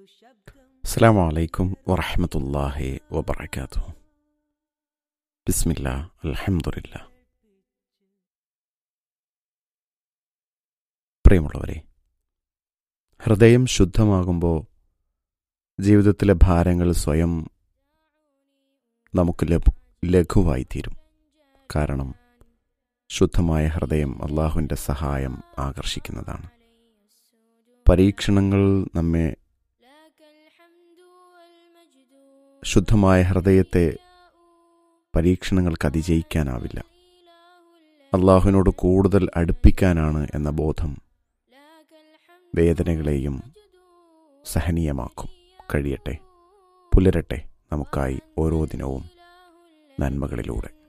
السلام عليكم ورحمة الله وبركاته بسم الله الحمد لله പ്രിയമുള്ളവരെ ഹൃദയം ശുദ്ധമാകുമ്പോൾ ജീവിതത്തിലെ ഭാരങ്ങൾ സ്വയം നമുക്ക് ലഘു ലഘുവായിത്തീരും കാരണം ശുദ്ധമായ ഹൃദയം അള്ളാഹുവിൻ്റെ സഹായം ആകർഷിക്കുന്നതാണ് പരീക്ഷണങ്ങൾ നമ്മെ ശുദ്ധമായ ഹൃദയത്തെ പരീക്ഷണങ്ങൾക്ക് അതിജയിക്കാനാവില്ല അള്ളാഹുവിനോട് കൂടുതൽ അടുപ്പിക്കാനാണ് എന്ന ബോധം വേദനകളെയും സഹനീയമാക്കും കഴിയട്ടെ പുലരട്ടെ നമുക്കായി ഓരോ ദിനവും നന്മകളിലൂടെ